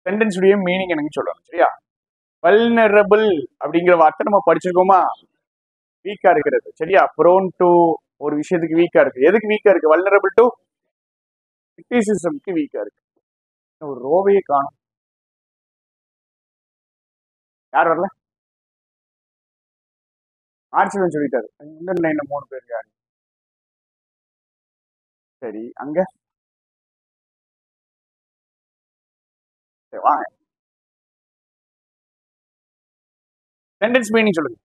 சென்டென்ஸுடைய meaning எனக்கு சொல்லணும் சரியா வல்னரபிள் அப்படிங்கிற வார்த்தை நம்ம படிச்சிருக்கோமா வீக்கா இருக்கிறது சரியா ப்ரோன் டு ஒரு விஷயத்துக்கு வீக்கா இருக்கு எதுக்கு வீக்கா இருக்கு வல்னரபிள் டு கிரிட்டிசிசம்க்கு வீக்கா இருக்கு இன்னும் ஒரு ரோவையே காணும் யார் வரல ஆர்ச்சிவன் சொல்லிட்டாரு இந்த லைன்ல மூணு பேர் யாரு சரி அங்க சரி, வாங்க சென்டென்ஸ் மீனிங் சொல்லுங்க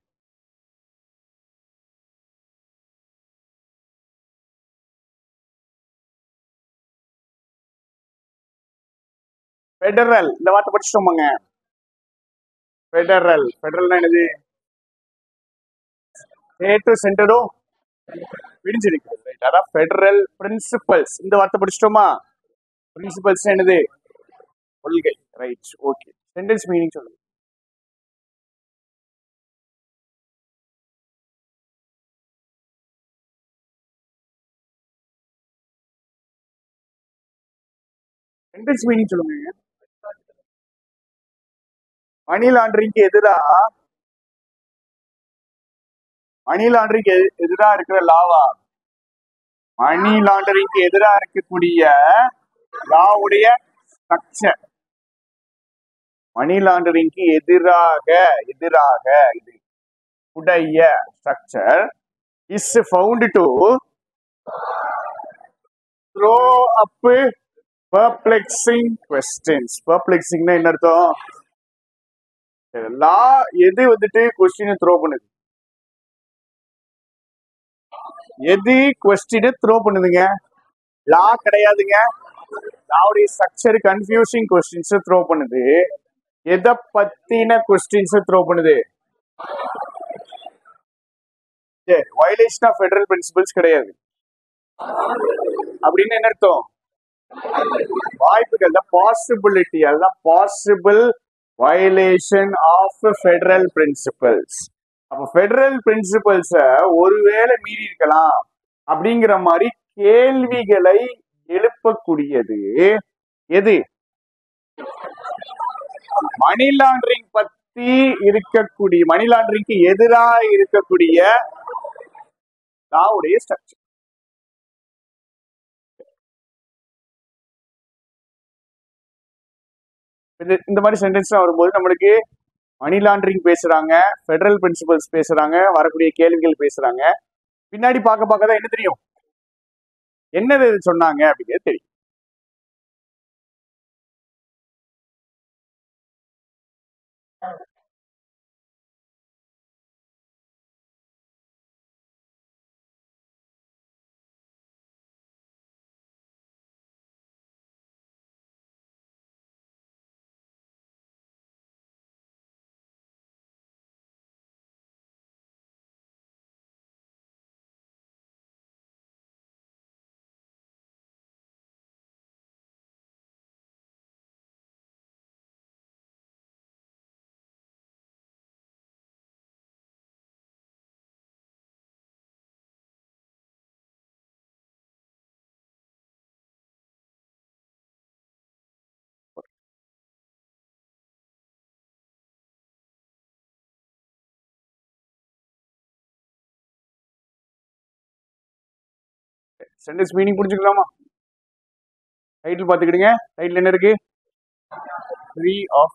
ஃபெடரல் இந்த வார்த்தை படிச்சிட்டோமாங்க ஃபெடரல் ஃபெடரல்னா என்னது ஸ்டேட்டு சென்டரும் பிரிஞ்சிருக்கிறது ரைட் அதான் ஃபெடரல் பிரின்சிபல்ஸ் இந்த வார்த்தை படிச்சிட்டோமா பிரின்சிபல்ஸ் என்னது கொள்கை ரைட் ஓகே சென்டென்ஸ் மீனிங் சொல்லுங்க சென்டென்ஸ் மீனிங் சொல்லுங்க மணி லாண்டரிங்க்கு எதிரா மணி லாண்டரிங்க்கு எதிரா இருக்கிற லாவா மணி லாண்டரிங்க்கு எதிரா இருக்கக்கூடிய லாவுடைய ஸ்ட்ரக்சர் மணி லாண்டரிங்க்கு எதிராக எதிராக இது உடைய structure is found to throw up perplexing questions பர்ப்ளெக்சிங்னா என்ன அர்த்தம் லா எது வந்துட்டு கொஸ்டின் த்ரோ பண்ணுது எது கொஸ்டின் த்ரோ பண்ணுதுங்க லா கிடையாதுங்க லாவுடைய ஸ்ட்ரக்சர் கன்ஃபியூசிங் கொஸ்டின்ஸ் த்ரோ பண்ணுது எதை பத்தின கொஸ்டின்ஸ் த்ரோ பண்ணுது வயலேஷன் ஆஃப் ஃபெடரல் பிரின்சிபல்ஸ் கிடையாது அப்படின்னு என்ன அர்த்தம் வாய்ப்புகள் தான் பாசிபிலிட்டி அதுதான் possible violation of federal principles அப்ப ஃபெடரல் பிரின்சிபல்ஸ ஒருவேளை மீறி இருக்கலாம் அப்படிங்கிற மாதிரி கேள்விகளை எழுப்பக்கூடியது எது மணி லாண்டரிங் பத்தி இருக்கக்கூடிய மணி லாண்டரிங்க்கு எதிராக இருக்கக்கூடிய லாவுடைய ஸ்ட்ரக்சர் இந்த இந்த மாதிரி சென்டென்ஸ்லாம் வரும்போது நம்மளுக்கு மணி லாண்டரிங் பேசுறாங்க ஃபெடரல் பிரின்சிபல்ஸ் பேசுறாங்க வரக்கூடிய கேள்விகள் பேசுறாங்க பின்னாடி பார்க்க பார்க்க தான் என்ன தெரியும் என்னது இது சொன்னாங்க அப்படிங்கிறது தெரியும் சென்டென்ஸ் மீனிங் புரிஞ்சுக்கலாமா டைட்டில் பார்த்துக்கிடுங்க டைட்டில் என்ன இருக்கு த்ரீ ஆஃப்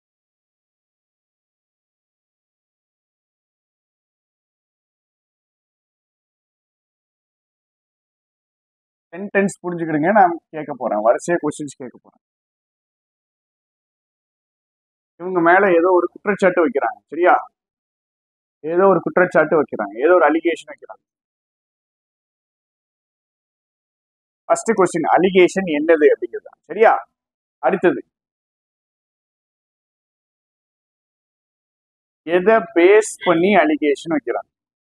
சென்டென்ஸ் புரிஞ்சுக்கிடுங்க நான் கேட்க போறேன் வரிசையா கொஸ்டின்ஸ் கேட்க போறேன் இவங்க மேல ஏதோ ஒரு குற்றச்சாட்டு வைக்கிறாங்க சரியா ஏதோ ஒரு குற்றச்சாட்டு வைக்கிறாங்க ஏதோ ஒரு அலிகேஷன் வைக்கிறாங்க ஃபர்ஸ்ட் கொஸ்டின் அலிகேஷன் என்னது அப்படிங்கிறது தான். சரியா அடுத்தது எதை பேஸ் பண்ணி அலிகேஷன் வைக்கிறாங்க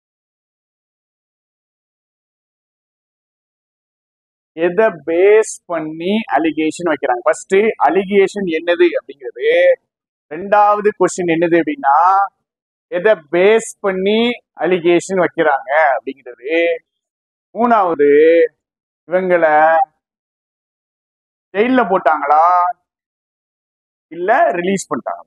எதை பேஸ் பண்ணி அலிகேஷன் வைக்கிறாங்க ஃபர்ஸ்ட் அலிகேஷன் என்னது அப்படிங்கிறது ரெண்டாவது கொஸ்டின் என்னது அப்படின்னா எதை பேஸ் பண்ணி அலிகேஷன் வைக்கிறாங்க அப்படிங்கிறது மூணாவது இவங்களை ஜெயில போட்டாங்களா இல்ல ரிலீஸ் பண்ணிட்டாங்க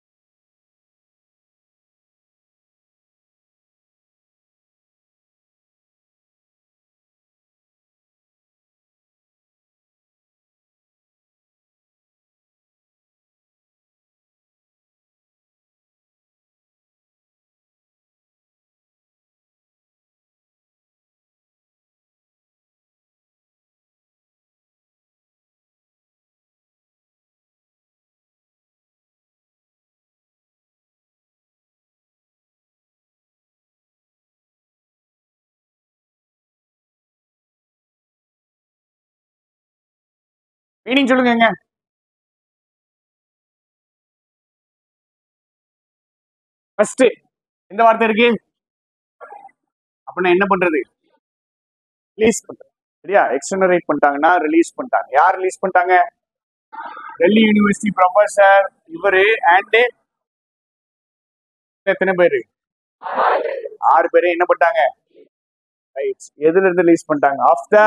மீனிங் சொல்லுங்க ஃபர்ஸ்ட் இந்த வார்த்தை இருக்கு அப்படின்னா என்ன பண்றது ரிலீஸ் பண்றது சரியா எக்ஸ்டனரேட் பண்ணிட்டாங்கன்னா ரிலீஸ் பண்ணிட்டாங்க யார் ரிலீஸ் பண்ணிட்டாங்க டெல்லி யூனிவர்சிட்டி ப்ரொஃபசர் இவரு அண்ட் எத்தனை பேரு ஆறு பேரு என்ன பண்ணிட்டாங்க ரைட் எதுல இருந்து ரிலீஸ் பண்ணிட்டாங்க ஆஃப் த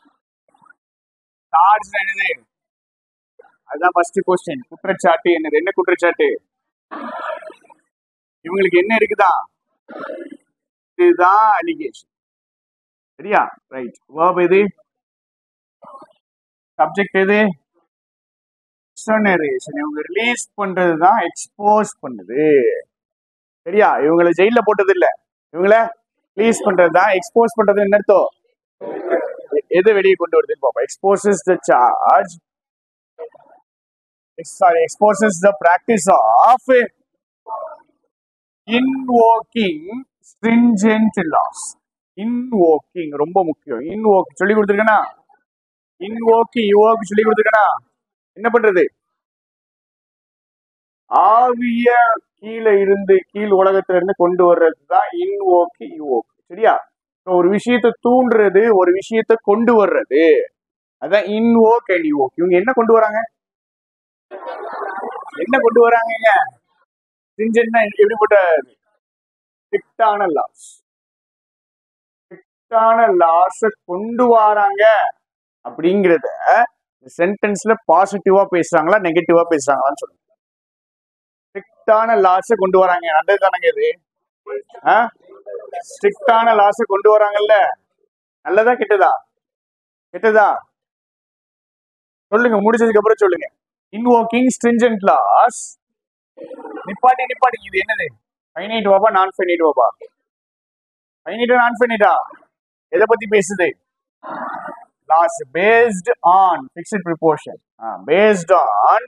சார்ஜ் என்னது அதுதான் ஃபர்ஸ்ட் கொஸ்டின் குற்றச்சாட்டு என்னது என்ன குற்றச்சாட்டு இவங்களுக்கு என்ன இருக்குதா இதுதான் அலிகேஷன் சரியா ரைட் வேர்ப் எது சப்ஜெக்ட் எது எக்ஸ்டர்னரேஷன் இவங்க ரிலீஸ் பண்றது தான் எக்ஸ்போஸ் பண்ணுது சரியா இவங்களை ஜெயில போட்டது இல்ல இவங்கள ரிலீஸ் பண்றது தான் எக்ஸ்போஸ் பண்றது என்ன அர்த்தம் எ- எது வெளியே கொண்டு வருதுன்னு பார்ப்போம் exposes the charge sorry exposes the practice of invoking stringent laws invoking ரொம்ப முக்கியம் இன்வோக் சொல்லி கொடுத்துருக்கேனா இன்வோக்கி யுவோக் சொல்லி கொடுத்துருக்கேனா என்ன பண்றது ஆவிய கீழே இருந்து கீழ் உலகத்துல இருந்து கொண்டு வர்றது தான் இன்வோக்கு யுவோக் சரியா So, ஒரு விஷயத்தை தூண்டுறது ஒரு விஷயத்தை கொண்டு வர்றது அதான் இன்வோக் அண்ட் யுவோக் இவங்க என்ன கொண்டு வராங்க என்ன கொண்டு வராங்கங்க ஸ்ட்ரிஞ்சன்ட்னா எப்படிப்பட்ட ஸ்ட்ரிக்டான லாஸ் ஸ்ட்ரிக்டான லாஸ கொண்டு வராங்க அப்படிங்கிறத சென்டென்ஸ்ல பாசிட்டிவா பேசுறாங்களா நெகட்டிவா பேசுறாங்களான்னு சொல்லுங்க ஸ்ட்ரிக்டான லாஸ கொண்டு வராங்க நல்லது தானங்க இது ஸ்ட்ரிக்டான லாஸ கொண்டு வராங்கல்ல நல்லதா கெட்டதா கெட்டதா சொல்லுங்க முடிச்சதுக்கு அப்புறம் சொல்லுங்க இன்வோக்கிங் stringent லாஸ் நிப்பாட்டி நிப்பாட்டி இது என்னது ஃபைனைட் வாபா நான் ஃபைனைட் வாபா ஃபைனைட்டா நான் ஃபைனைட்டா எதை பத்தி பேசுது laws based on fixed proportion based on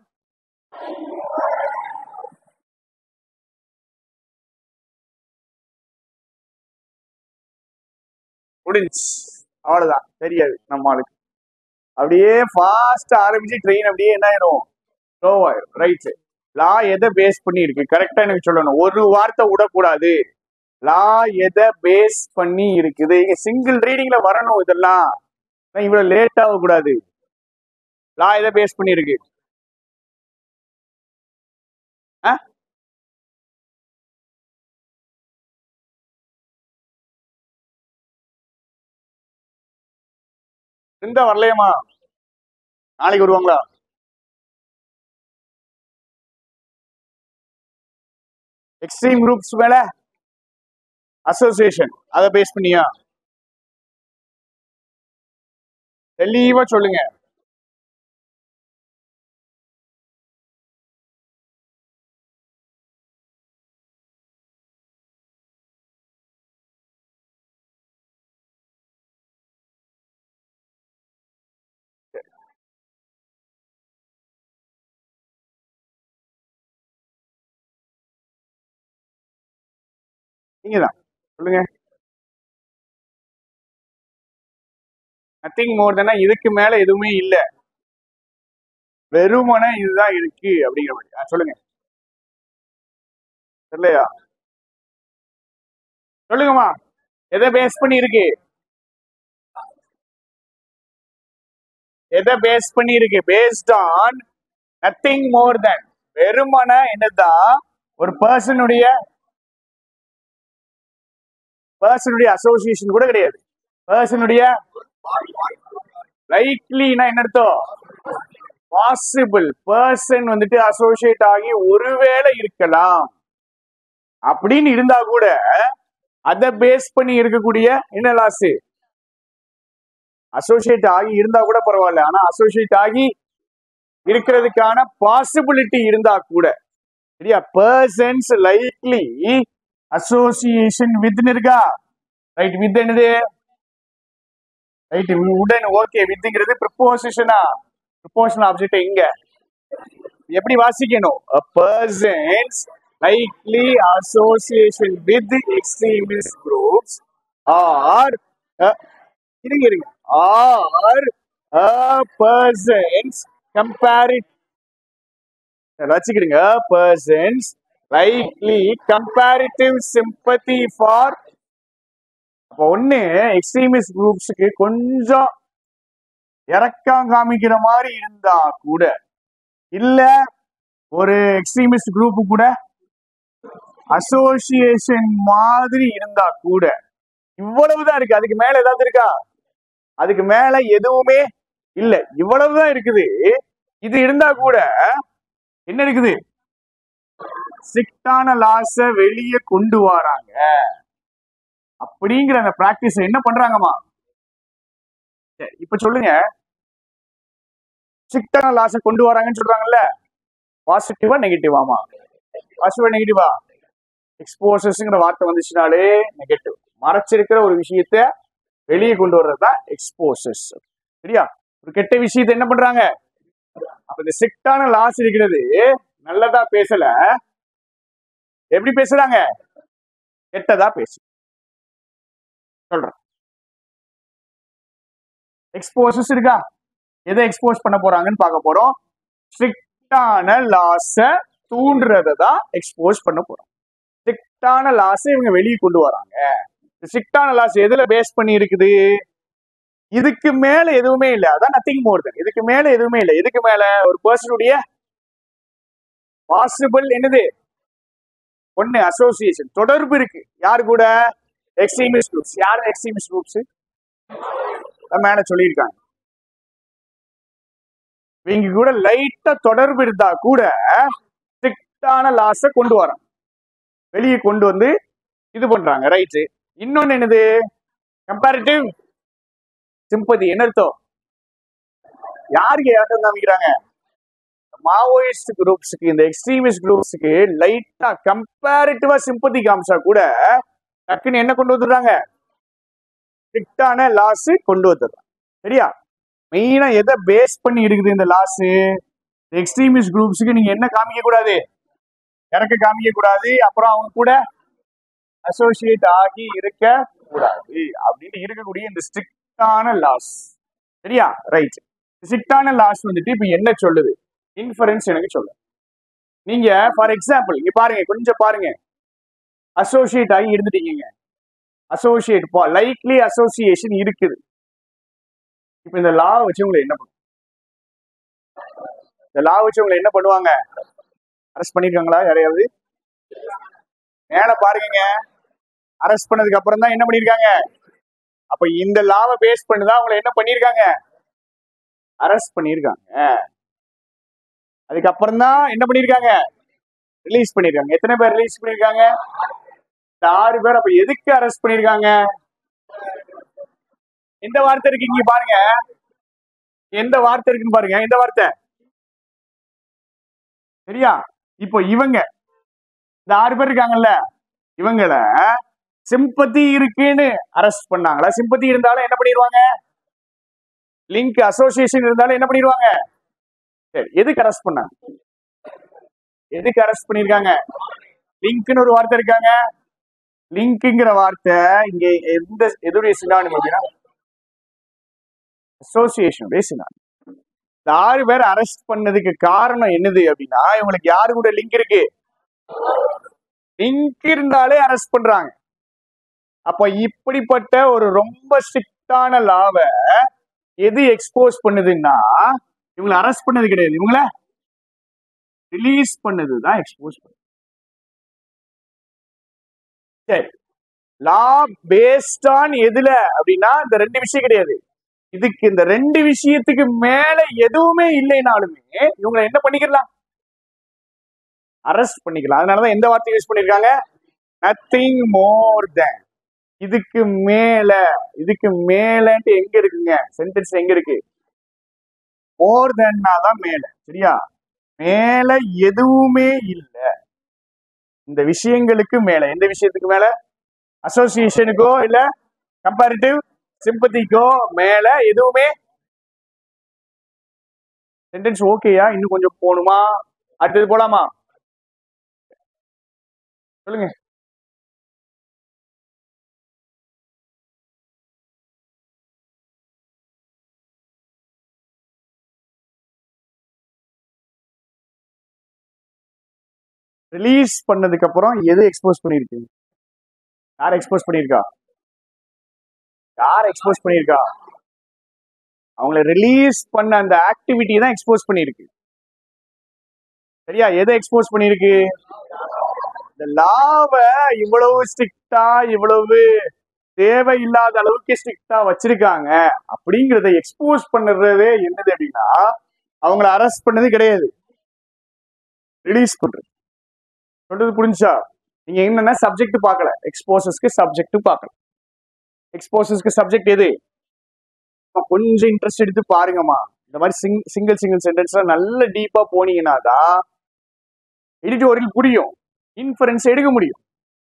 முடிஞ்சு அவ்வளவுதான் தெரியாது நம்ம ஆளுக்கு அப்படியே ஃபாஸ்ட் ஆரம்பிச்சு ட்ரெயின் அப்படியே என்ன ஆயிரும் ஸ்லோ ஆயிரும் ரைட் லா எதை பேஸ் பண்ணி இருக்கு கரெக்டா எனக்கு சொல்லணும் ஒரு வார்த்தை விடக்கூடாது லா எதை பேஸ் பண்ணி இருக்குது இங்க சிங்கிள் ரீடிங்ல வரணும் இதெல்லாம் ஆனா இவ்வளவு லேட் ஆகக்கூடாது லா எதை பேஸ் பண்ணி இருக்கு ஆ? இருந்தா வரலையம்மா நாளைக்கு வருவாங்களா எக்ஸ்ட்ரீம் குரூப்ஸ் மேல அசோசியேஷன் அதை பேஸ் பண்ணியா தெளிவா சொல்லுங்க நீங்க தான் சொல்லுங்க நத்திங் மோர் தானே இதுக்கு மேல எதுவுமே இல்ல வெறுமனே இதுதான் இருக்கு அப்படிங்கிற மாதிரி ஆ, சொல்லுங்க இல்லையா சொல்லுங்கம்மா எதை பேஸ் பண்ணி இருக்கு எதை பேஸ் பண்ணி இருக்கு based on nothing more then வெறுமனே என்னதான் ஒரு பர்சனுடைய பர்சனுடைய அசோசியேஷன் கூட கிடையாது பர்சனுடைய லைக்லினா என்ன அர்த்தம் பாசிபிள் பர்சன் வந்துட்டு அசோசியேட் ஆகி ஒருவேளை இருக்கலாம் அப்படின்னு இருந்தா கூட அதை பேஸ் பண்ணி இருக்கக்கூடிய என்ன லாஸ் அசோசியேட் ஆகி இருந்தா கூட பரவாயில்ல ஆனா அசோசியேட் ஆகி இருக்கிறதுக்கான பாசிபிலிட்டி இருந்தா கூட சரியா பர்சன்ஸ் லைக்லி அசோசியேஷன் வித் இருக்கா ரைட் வித் என்னது ரைட் உடன் ஓகே வித்ங்கிறது ப்ரிப்போசிஷனா ப்ரிப்போஷனல் ஆப்ஜெக்ட் எங்க எப்படி வாசிக்கணும் a persons likely association with extremist groups are uh, இருங்க இருங்க are a persons comparative வச்சுக்கிடுங்க persons likely comparative sympathy for அப்போ ஒண்ணு எக்ஸ்ட்ரீமிஸ்ட் குரூப்ஸுக்கு கொஞ்சம் இறக்கம் காமிக்கிற மாதிரி இருந்தா கூட இல்ல ஒரு எக்ஸ்ட்ரீமிஸ்ட் குரூப் கூட அசோசியேஷன் மாதிரி இருந்தா கூட இவ்வளவுதான் இருக்கு அதுக்கு மேல ஏதாவது இருக்கா அதுக்கு மேல எதுவுமே இல்ல இவ்வளவுதான் இருக்குது இது இருந்தா கூட என்ன இருக்குது ஸ்ட்ரிக்டான லாஸ வெளியே கொண்டு வராங்க அப்படிங்கிற அந்த பிராக்டிஸ் என்ன பண்றாங்கம்மா சரி, இப்ப சொல்லுங்க ஸ்ட்ரிக்டான லாஸ கொண்டு வராங்கன்னு சொல்றாங்கல்ல பாசிட்டிவா நெகட்டிவாமா பாசிட்டிவா நெகட்டிவா எக்ஸ்போசஸ்ங்கிற வார்த்தை வந்துச்சுனாலே நெகட்டிவ் மறைச்சிருக்கிற ஒரு விஷயத்த வெளியே கொண்டு வர்றது தான் எக்ஸ்போசஸ் சரியா ஒரு கெட்ட விஷயத்தை என்ன பண்றாங்க அப்ப இந்த ஸ்ட்ரிக்டான லாஸ் இருக்கிறது நல்லதா பேசல எப்படி பேசுறாங்க கெட்டதா பேசு சொல்றேன் எக்ஸ்போசஸ் இருக்கா எதை எக்ஸ்போஸ் பண்ண போறாங்கன்னு பார்க்க போறோம் ஸ்ட்ரிக்டான லாஸ தூண்டுறதை தான் எக்ஸ்போஸ் பண்ண போறோம் ஸ்ட்ரிக்டான லாஸை இவங்க வெளியே கொண்டு வராங்க ஸ்ட்ரிக்டான லாஸ் எதுல பேஸ் பண்ணி இருக்குது இதுக்கு மேல எதுவுமே இல்லை அதான் நத்திங் மோர் தென் இதுக்கு மேல எதுவுமே இல்லை இதுக்கு மேல ஒரு பர்சனுடைய பாசிபிள் என்னது ஒண்ணு அசோசியேஷன் தொடர்பு இருக்கு யார் கூட எக்ஸ்ட்ரீமிஸ்ட் குரூப்ஸ் யார் எக்ஸ்ட்ரீமிஸ்ட் குரூப்ஸ் மேல சொல்லியிருக்காங்க இவங்க கூட லைட்டா தொடர்பு இருந்தா கூட ஸ்ட்ரிக்டான லாஸ கொண்டு வராங்க வெளியே கொண்டு வந்து இது பண்றாங்க ரைட்டு இன்னொன்னு என்னது கம்பேரிட்டிவ் சிம்பதி என்ன அர்த்தம் யாருக்கு யார்ட்டம் காமிக்கிறாங்க மாவோயிஸ்ட் குரூப்ஸுக்கு இந்த எக்ஸ்ட்ரீமிஸ்ட் குரூப்ஸுக்கு லைட்டா கம்பேரிட்டிவா சிம்பதி காமிச்சா கூட டக்குன்னு என்ன கொண்டு வந்துடுறாங்க ஸ்ட்ரிக்டான லாஸ் கொண்டு வந்துடுறாங்க சரியா மெயினா எதை பேஸ் பண்ணி இருக்குது இந்த லாஸ் எக்ஸ்ட்ரீமிஸ்ட் குரூப்ஸுக்கு நீங்க என்ன காமிக்க கூடாது இறக்க காமிக்க கூடாது அப்புறம் அவங்க கூட அசோசியேட் ஆகி இருக்க கூடாது அப்படின்னு இருக்கக்கூடிய இந்த ஸ்ட்ரிக்டான லாஸ் சரியா ரைட் ஸ்ட்ரிக்டான லாஸ் வந்துட்டு இப்ப என்ன சொல்லுது இன்ஃபரன்ஸ் எனக்கு சொல்லு நீங்க ஃபார் எக்ஸாம்பிள் இங்க பாருங்க கொஞ்சம் பாருங்க அசோசியேட் ஆகி இருந்துட்டீங்க அசோசியேட் லைக்லி அசோசியேஷன் இருக்குது இப்ப இந்த லா வச்சு உங்களை என்ன பண்ணும் இந்த லா வச்சு உங்களை என்ன பண்ணுவாங்க அரெஸ்ட் பண்ணிருக்காங்களா யாரையாவது மேல பாருங்க அரெஸ்ட் பண்ணதுக்கு அப்புறம் தான் என்ன பண்ணிருக்காங்க அப்ப இந்த லாவை பேஸ் பண்ணி தான் உங்களை என்ன பண்ணிருக்காங்க அரெஸ்ட் பண்ணிருக்காங்க அதுக்கப்புறம் தான் என்ன பண்ணிருக்காங்க ரிலீஸ் பண்ணிருக்காங்க எத்தனை பேர் ரிலீஸ் பண்ணிருக்காங்க இந்த ஆறு பேர் அப்ப எதுக்கு அரெஸ்ட் பண்ணிருக்காங்க எந்த வார்த்தை இருக்கு இங்க பாருங்க எந்த வார்த்தை இருக்குன்னு பாருங்க எந்த வார்த்தை சரியா இப்போ இவங்க இந்த ஆறு பேர் இருக்காங்கல்ல இவங்கள சிம்பத்தி இருக்குன்னு அரெஸ்ட் பண்ணாங்களா சிம்பத்தி இருந்தாலும் என்ன பண்ணிடுவாங்க லிங்க் அசோசியேஷன் இருந்தாலும் என்ன பண்ணிடுவாங்க சரி எதுக்கு அரெஸ்ட் பண்ணாங்க எதுக்கு அரெஸ்ட் பண்ணிருக்காங்க லிங்க்னு ஒரு வார்த்தை இருக்காங்க லிங்க்ங்கிற வார்த்தை இங்க எந்த எதுடைய சினானிம் அப்படின்னா அசோசியேஷனுடைய சினானிம் இந்த ஆறு பேர் அரெஸ்ட் பண்ணதுக்கு காரணம் என்னது அப்படின்னா இவங்களுக்கு யாரு கூட லிங்க் இருக்கு லிங்க் இருந்தாலே அரெஸ்ட் பண்றாங்க அப்ப இப்படிப்பட்ட ஒரு ரொம்ப ஸ்ட்ரிக்டான லாவை எது எக்ஸ்போஸ் பண்ணுதுன்னா இவங்களை அரெஸ்ட் பண்ணது கிடையாது இவங்கள ரிலீஸ் பண்ணது தான் எக்ஸ்போஸ் பண்ணுது சரி லா பேஸ்ட் ஆன் எதுல அப்படின்னா இந்த ரெண்டு விஷயம் கிடையாது இதுக்கு இந்த ரெண்டு விஷயத்துக்கு மேல எதுவுமே இல்லைனாலுமே இவங்களை என்ன பண்ணிக்கலாம் அரெஸ்ட் பண்ணிக்கலாம் அதனாலதான் எந்த வார்த்தை யூஸ் பண்ணிருக்காங்க நத்திங் மோர் தேன் இதுக்கு மேல இதுக்கு மேலன்ட்டு எங்க இருக்குங்க சென்டென்ஸ் எங்க இருக்கு மோர் தேன்னா தான் மேல சரியா மேல எதுவுமே இல்ல இந்த விஷயங்களுக்கு மேல எந்த விஷயத்துக்கு மேல அசோசியேஷனுக்கோ இல்ல கம்பேரிட்டிவ் சிம்பத்திக்கோ மேல எதுவுமே சென்டென்ஸ் ஓகேயா இன்னும் கொஞ்சம் போகணுமா அடுத்தது போலாமா சொல்லுங்க ரிலீஸ் பண்ணதுக்கு அப்புறம் எது எக்ஸ்போஸ் பண்ணிருக்கீங்க யார் எக்ஸ்போஸ் பண்ணிருக்கா யார் எக்ஸ்போஸ் பண்ணிருக்கா அவங்கள ரிலீஸ் பண்ண அந்த ஆக்டிவிட்டி தான் எக்ஸ்போஸ் பண்ணிருக்கு சரியா எதை எக்ஸ்போஸ் பண்ணிருக்கு இந்த லாவை இவ்வளவு ஸ்ட்ரிக்டா இவ்வளவு தேவையில்லாத அளவுக்கு ஸ்ட்ரிக்டா வச்சிருக்காங்க அப்படிங்கறத எக்ஸ்போஸ் பண்ணுறதே என்னது அப்படின்னா அவங்கள அரெஸ்ட் பண்ணது கிடையாது ரிலீஸ் பண்றது சொல்றது புரிஞ்சா நீங்க என்னன்னா சப்ஜெக்ட் பார்க்கல எக்ஸ்போசஸ்க்கு சப்ஜெக்ட் பார்க்கல எக்ஸ்போசஸ்க்கு சப்ஜெக்ட் எது அம்மா, கொஞ்சம் இன்ட்ரெஸ்ட் எடுத்து பாருங்கம்மா இந்த மாதிரி சிங் சிங்கிள் சிங்கிள் சென்டென்ஸ்ல நல்ல டீப்பா போனீங்கன்னா தான் எடிட்டோரியல் புரியும் இன்ஃபரன்ஸ் எடுக்க முடியும்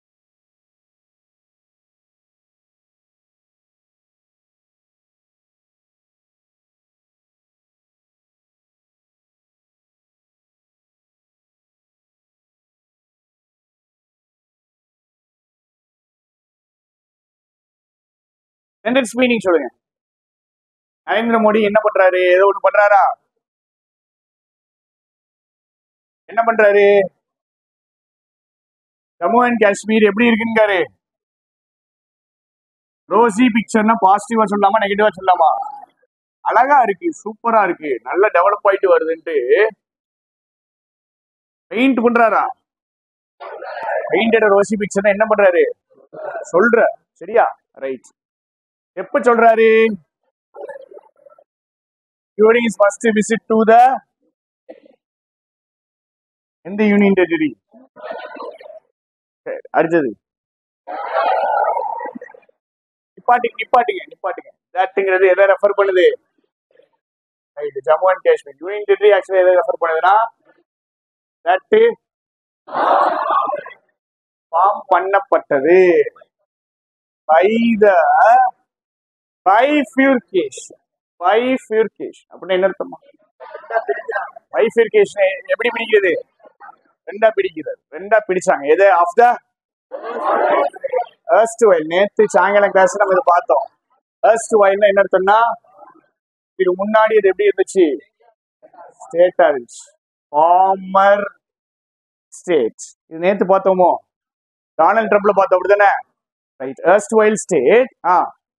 சென்டென்ஸ் மீனிங் சொல்லுங்க நரேந்திர மோடி என்ன பண்றாரு ஏதோ ஒண்ணு பண்றாரா என்ன பண்றாரு ஜம்மு அண்ட் காஷ்மீர் எப்படி இருக்குங்காரு ரோசி பிக்சர்னா பாசிட்டிவா சொல்லலாமா நெகட்டிவா சொல்லலாமா அழகா இருக்கு சூப்பரா இருக்கு நல்ல டெவலப் ஆயிட்டு வருதுன்ட்டு பெயிண்ட் பண்றாரா பெயிண்டட் ரோசி பிக்சர் என்ன பண்றாரு சொல்ற சரியா ரைட் எப்ப சொல்றாரு during his first visit to the எந்த யூனியன் டெரிட்டரி அடுத்தது நிப்பாட்டுங்க நிப்பாட்டுங்க நிப்பாட்டுங்க தட்ங்கிறது எதை ரெஃபர் பண்ணுது right Jammu and Kashmir union territory actually எதை ரெஃபர் பண்ணுதுன்னா தட் ஃபார்ம் பண்ணப்பட்டது பை த பைஃபியூர்கேஷன் பைஃபியூர்கேஷன் அப்படின்னு என்ன அர்த்தமா பைஃபியூர்கேஷன் எப்படி பிடிக்கிறது ரெண்டா பிடிக்கிறது ரெண்டா பிடிச்சாங்க எது ஆஃப் த ஃபர்ஸ்ட் வைல் நேத்து சாயங்காலம் கிளாஸ் நம்ம இதை பார்த்தோம் ஃபர்ஸ்ட் வைல்னா என்ன அர்த்தம்னா இது முன்னாடி இது எப்படி இருந்துச்சு ஸ்டேட்டா இருந்துச்சு ஃபார்மர் ஸ்டேட் இது நேத்து பார்த்தோமோ டானல் ட்ரம்ப்ல பார்த்தோம் அப்படிதானே right first while state ah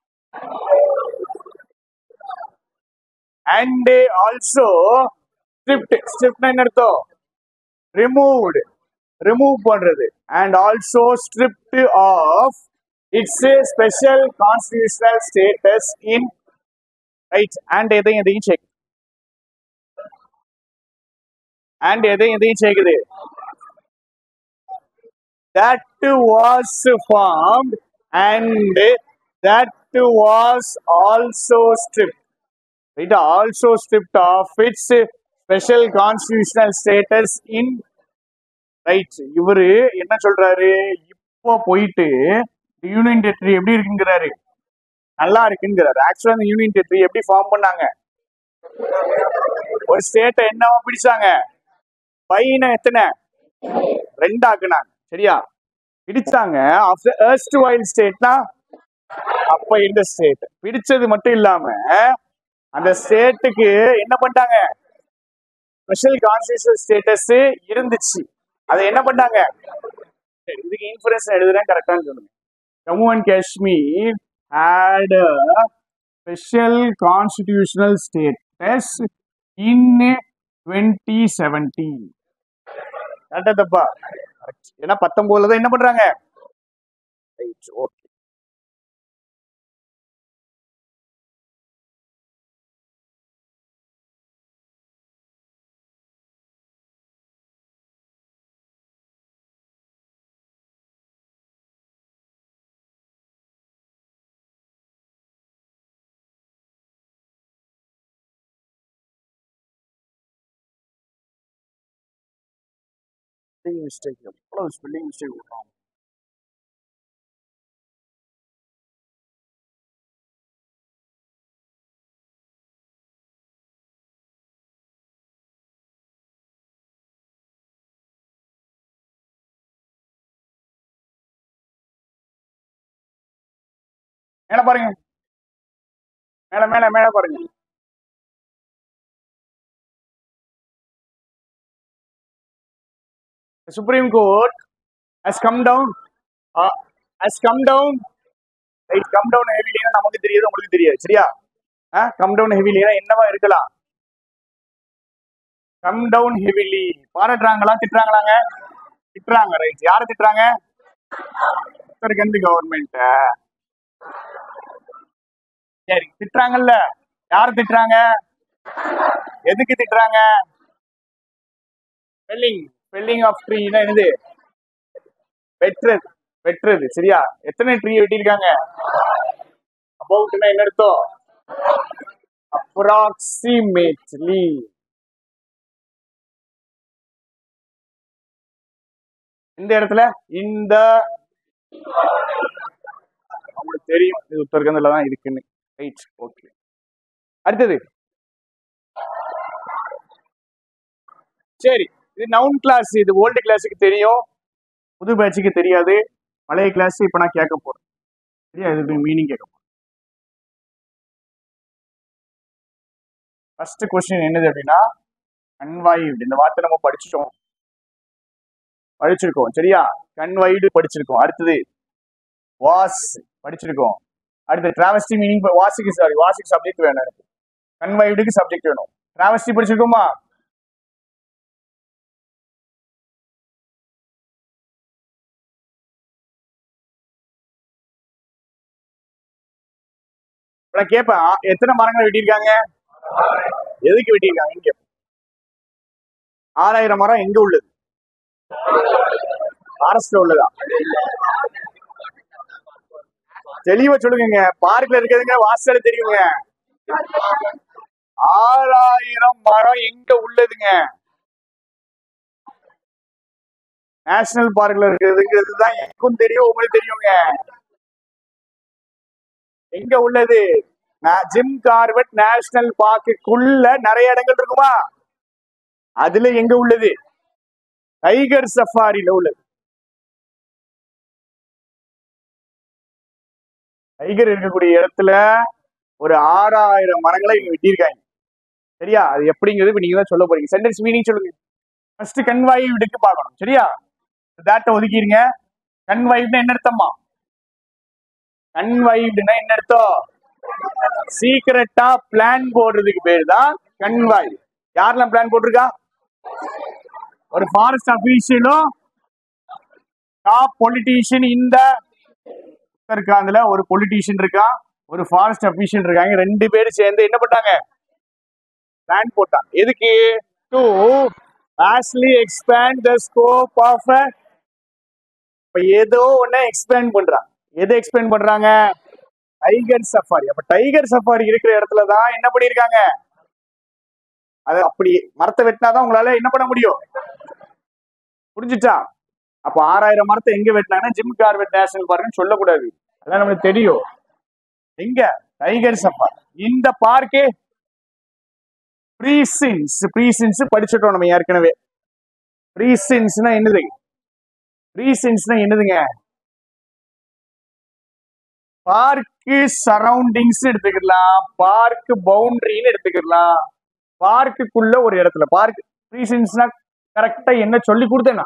and also stripped stripped என்ன அர்த்தம் removed remove பண்றது and also stripped of its special constitutional status in right and எதையும் எதையும் check and எதையும் எதையும் சேர்க்குது that was formed and that was also stripped it also stripped of its special constitutional status in right இவரு என்ன சொல்றாரு இப்போ போயிட்டு யூனியன் டெரிட்டரி எப்படி இருக்குங்கிறாரு நல்லா இருக்குங்கிறாரு ஆக்சுவலா இந்த யூனியன் டெரிட்டரி எப்படி ஃபார்ம் பண்ணாங்க ஒரு ஸ்டேட்டை என்னவா பிடிச்சாங்க பையனை எத்தனை ரெண்டாக்குனாங்க சரியா பிடிச்சாங்க ஆஃப் த எர்ஸ்ட் வைல்ட் ஸ்டேட்னா அப்ப இந்த ஸ்டேட் பிடிச்சது மட்டும் இல்லாம அந்த ஸ்டேட்டுக்கு என்ன பண்ணிட்டாங்க ஸ்பெஷல் கான்ஸ்டியூஷன் ஸ்டேட்டஸ் இருந்துச்சு அதை என்ன பண்ணாங்க சரி இதுக்கு இன்ஃபரன்ஸ் எழுதுறேன் கரெக்டான்னு சொல்லுங்க Jammu and Kashmir had a special constitutional status in 2017 கரெக்டா தப்பா Correct. ஏன்னா பத்தொன்பதுல தான் என்ன பண்றாங்க ஓகே ஸ்பெல்லிங் மிஸ்டேக் எவ்வளவு ஸ்பெல்லிங் மிஸ்டேக் விடுறோம் மேல பாருங்க மேல மேல மேல பாருங்க supreme court has come down uh, has come down right come down ஹெவிலினா நமக்கு தெரியாது உங்களுக்கு தெரியாது சரியா கம் டவுன் ஹெவிலினா என்னவா இருக்கலாம் கம் டவுன் ஹெவிலி பாராட்டுறாங்களா திட்டுறாங்களாங்க திட்டுறாங்க ரைட் யாரை திட்டுறாங்க உத்தரகண்ட் கவர்மெண்ட் சரி திட்டுறாங்கல்ல யார் திட்டுறாங்க எதுக்கு திட்டுறாங்க ஸ்பெல்லிங் ஸ்பெல்லிங் ஆஃப் ட்ரீனா என்னது வெட்டுறது வெட்டுறது சரியா எத்தனை ட்ரீ வெட்டியிருக்காங்க அபவுட்னா என்ன அர்த்தம் அப்ராக்சிமேட்லி இந்த இடத்துல இந்த அவங்களுக்கு தெரியும் இது உத்தரகந்தில் தான் இருக்குன்னு ரைட் ஓகே அடுத்தது சரி இது நவுன் கிளாஸ் இது ஓல்டு கிளாஸுக்கு தெரியும் புது பேட்சுக்கு தெரியாது பழைய கிளாஸ் இப்போ நான் கேட்க போறேன் சரியா இதுக்கு மீனிங் கேட்க போறேன் ஃபர்ஸ்ட் கொஸ்டின் என்னது அப்படின்னா கன்வாய்டு இந்த வார்த்தை நம்ம படிச்சிட்டோம் படிச்சிருக்கோம் சரியா கன்வைடு படிச்சிருக்கோம் அடுத்தது வாஸ் படிச்சிருக்கோம் அடுத்து டிராவஸ்டி மீனிங் வாசிக்கு சாரி வாசிக்கு சப்ஜெக்ட் வேணும் எனக்கு கன்வைடுக்கு சப்ஜெக்ட் வேணும் டிராவஸ்டி படிச்சிருக்கோமா இப்ப நான் கேட்பேன் ஆ, எத்தனை மரங்கள் வெட்டியிருக்காங்க எதுக்கு வெட்டியிருக்காங்கன்னு கேட்பேன் ஆறாயிரம் மரம் எங்க உள்ளது ஃபாரஸ்ட்ல உள்ளதா தெளிவா சொல்லுங்க பார்க்ல இருக்கிறதுங்க வாசல தெரியுங்க ஆறாயிரம் மரம் எங்க உள்ளதுங்க நேஷனல் பார்க்ல இருக்கிறதுங்கிறது தான் எனக்கும் தெரியும் உங்களுக்கு தெரியுங்க எங்க உள்ளது நா- ஜிம் கார்பெட் நேஷனல் பார்க்குக்குள்ள நிறைய இடங்கள் இருக்குமா அதுல எங்க உள்ளது டைகர் சஃபாரில உள்ளது டைகர் இருக்கக்கூடிய இடத்துல ஒரு ஆறாயிரம் மரங்களை இங்க வெட்டியிருக்காங்க சரியா அது எப்படிங்கிறது இப்ப நீங்க தான் சொல்ல போறீங்க சென்டென்ஸ் மீனிங் சொல்லுங்க ஃபர்ஸ்ட் கண்வாய் விடுக்கு பார்க்கணும் சரியா தாட்டை ஒதுக்கிடுங்க கண்வாய்னா என்ன அர்த்தமா கன்வைவ்டுனா என்ன அர்த்தம் சீக்கிரட்டா பிளான் போடுறதுக்கு பேர் தான் கன்வாய் யாரெல்லாம் பிளான் போட்டிருக்கா ஒரு ஃபாரஸ்ட் அபிஷியலும் டாப் பொலிட்டீஷியன் இந்த இருக்காந்துல ஒரு பொலிட்டீஷியன் இருக்கான் ஒரு ஃபாரஸ்ட் அபிஷியல் இருக்காங்க ரெண்டு பேரும் சேர்ந்து என்ன பண்ணாங்க பிளான் போட்டாங்க எதுக்கு to vastly expand the scope of a இப்ப ஏதோ ஒண்ணு எக்ஸ்பேண்ட் பண்றாங்க எதை எக்ஸ்பேண்ட் பண்றாங்க டைகர் சஃபாரி அப்ப டைகர் சஃபாரி இருக்கிற இடத்துல தான் என்ன பண்ணிருக்காங்க அது அப்படி மரத்தை வெட்டினாதான் உங்களால என்ன பண்ண முடியும் புரிஞ்சுச்சா அப்ப ஆறாயிரம் மரத்தை எங்க வெட்டினாங்கன்னா ஜிம் கார்பெட் நேஷனல் பார்க்னு சொல்லக்கூடாது அதான் நமக்கு தெரியும் எங்க டைகர் சஃபாரி இந்த பார்க்கே ப்ரீசின்ஸ் ப்ரீசின்ஸ் படிச்சுட்டோம் நம்ம ஏற்கனவே ப்ரீசின்ஸ்னா என்னது ப்ரீசின்ஸ்னா என்னதுங்க பார்க்கு சரௌண்டிங்ஸ் எடுத்துக்கலாம் பார்க் பவுண்டரின்னு எடுத்துக்கலாம் பார்க்குக்குள்ள ஒரு இடத்துல பார்க் ப்ரீசின்ஸ்னா கரெக்டா என்ன சொல்லி கொடுத்தேனா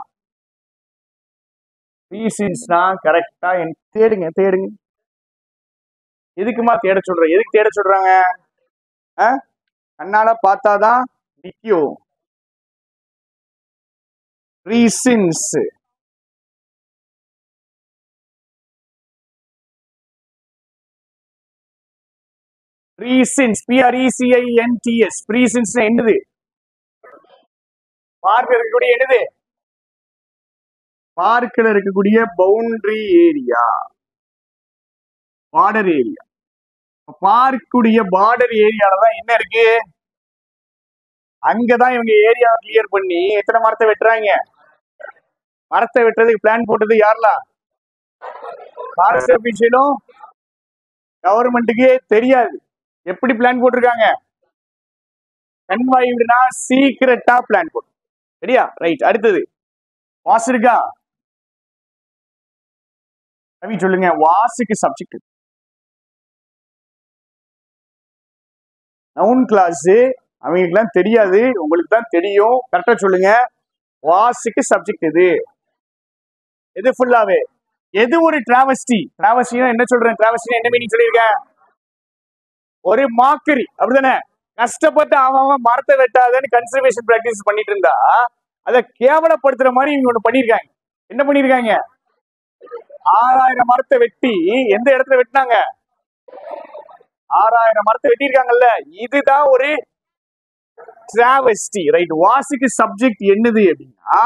ப்ரீசின்ஸ்னா கரெக்டா என் தேடுங்க தேடுங்க எதுக்குமா தேட சொல்ற எதுக்கு தேட சொல்றாங்க ஆ? கண்ணால பார்த்தாதான் நிக்கும் ரீசன்ஸ் ரீசன்ஸ் பிஆர்இசிஐஎன்டிஎஸ் ரீசன்ஸ் என்னது பார்க் இருக்கக்கூடிய என்னது பார்க்கில் இருக்கக்கூடிய boundary area border area பார்க்குடைய border ஏரியால தான் என்ன இருக்கு அங்கதான் இவங்க ஏரியா கிளியர் பண்ணி எத்தனை மரத்தை வெட்டுறாங்க மரத்தை வெட்டுறதுக்கு பிளான் போட்டது யாரெல்லாம் ஃபாரஸ்ட் அபிஷியலும் கவர்மெண்ட்டுக்கே தெரியாது எப்படி பிளான் போட்டிருக்காங்க கன்வாய்டுனா சீக்கிரட்டா பிளான் போட்டு சரியா ரைட் அடுத்தது வாஸ் இருக்கா ரவி சொல்லுங்க வாசுக்கு சப்ஜெக்ட் நவுன் கிளாஸ் அவங்களுக்குலாம் தெரியாது உங்களுக்கு தான் தெரியும் கரெக்டா சொல்லுங்க வாசுக்கு சப்ஜெக்ட் எது எது ஃபுல்லாவே எது ஒரு டிராவஸ்டி டிராவஸ்டினா என்ன சொல்றேன் டிராவஸ்டினா என்ன மீனிங் சொல்லியிருக்கேன் ஒரு மாக்கரி அப்படிதானே கஷ்டப்பட்டு அவன் அவன் மரத்தை வெட்டாதன்னு கன்சர்வேஷன் பிராக்டிஸ் பண்ணிட்டு இருந்தா அதை கேவலப்படுத்துற மாதிரி இவங்க ஒண்ணு பண்ணிருக்காங்க என்ன பண்ணிருக்காங்க ஆறாயிரம் மரத்தை வெட்டி எந்த இடத்துல வெட்டினாங்க ஆறாயிரம் மரத்தை வெட்டியிருக்காங்கல்ல இதுதான் ஒரு டிராவஸ்டி ரைட் வாசிக்கு சப்ஜெக்ட் என்னது அப்படின்னா